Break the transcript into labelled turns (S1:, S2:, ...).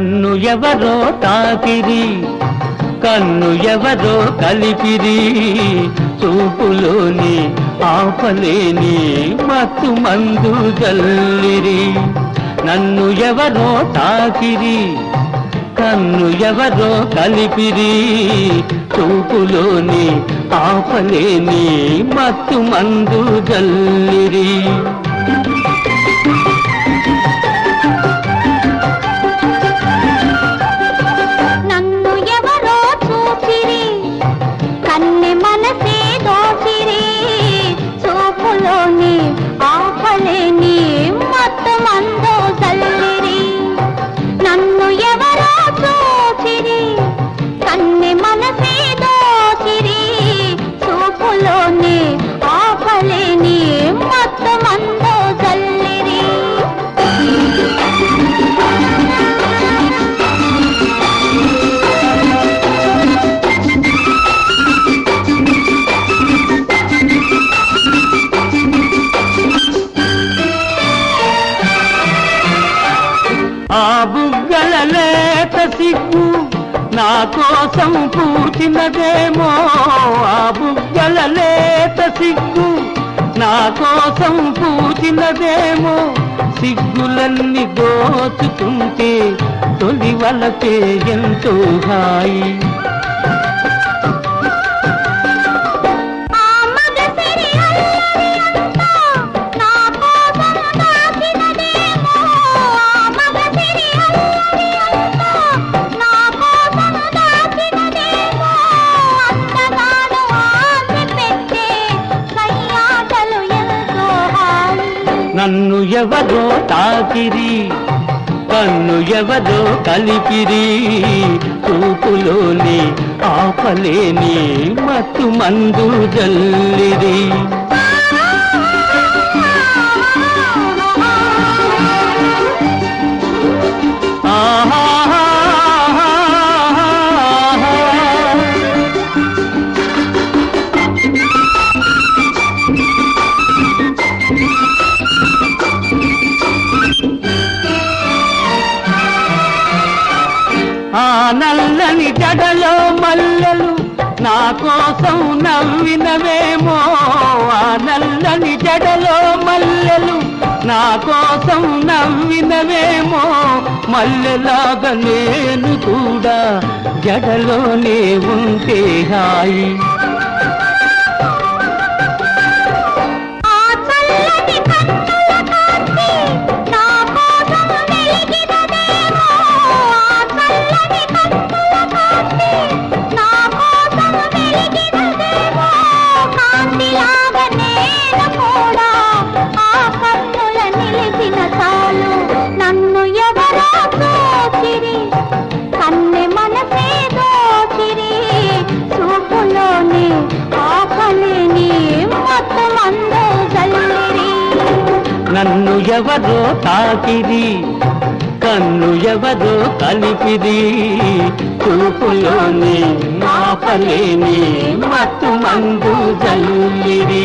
S1: నన్ను ఎవరో తాకిరి కన్ను ఎవరో కలిపిరి చూపులోని ఆపలేని మత్తు మందు జల్లిరి నన్ను ఎవరో తాకిరి కన్ను ఎవరో కలిపిరి చూపులోని ఆపలేని మత్తు మందు జల్లిరి
S2: నన్ను ఎవరో చూసిరి కన్నె మనసే దోసిరి చూపులోని ఆపలేని మత్తు మందో చల్లిరి నన్ను ఎవరో చూసిరి కన్నె మనసే దోసిరి చూపులోని ఆపలేని మత్తు మందో చల్లిరి
S1: ఆ బుగ్గల లేత సిగ్గు నా కోసం పూచినదేమో ఆ బుగ్గల లేత సిగ్గు నా కోసం పూచినదేమో సిగ్గులన్నీ దోచుకుంటే తొలి వలపే ఎంతో హాయి
S2: ఆ మగసిరి అల్లరి అంతా నా కోసం దాచినదేమో ఆ మగసిరి అల్లరి అంతా నా కోసం దాచినదేమో అంతగాను ఆశ పెట్టే కయ్యాటలు ఎంతో హాయి
S1: నన్ను ఎవరో తాకిరి కన్ను ఎవరో కలిపిరి చూపులోని ఆపలేని మత్తు మందు జల్లిరి ఆహా ఆ నల్లని జడలో మల్లెలు నా కోసం నవ్వినవేమో ఆ నల్లని జడలో మల్లెలు నా కోసం నవ్వినవేమో మల్లెలాగా నేను కూడా జడలోనే ఉంటే హాయి
S2: ఆ చల్లని కన్నుల కాంతి నా కోసం వెలిగినదేమో ఆ చల్లని కన్నుల కాంతి నా కోసం వెలిగినదేమో కాంతిలాగా నేను కూడా ఆ కన్నుల నిలిచిన చాలు నన్ను ఎవరో చూచిరి కన్నె మనసే దోచిరి చూపులోని ఆపలేని మత్తు మందు చల్లిరి
S1: నన్ను ఎవరో తాకిరి కన్ను ఎవరో కలిపిరి చూపులోని ఆపలేని మత్తు మందు జల్లిరి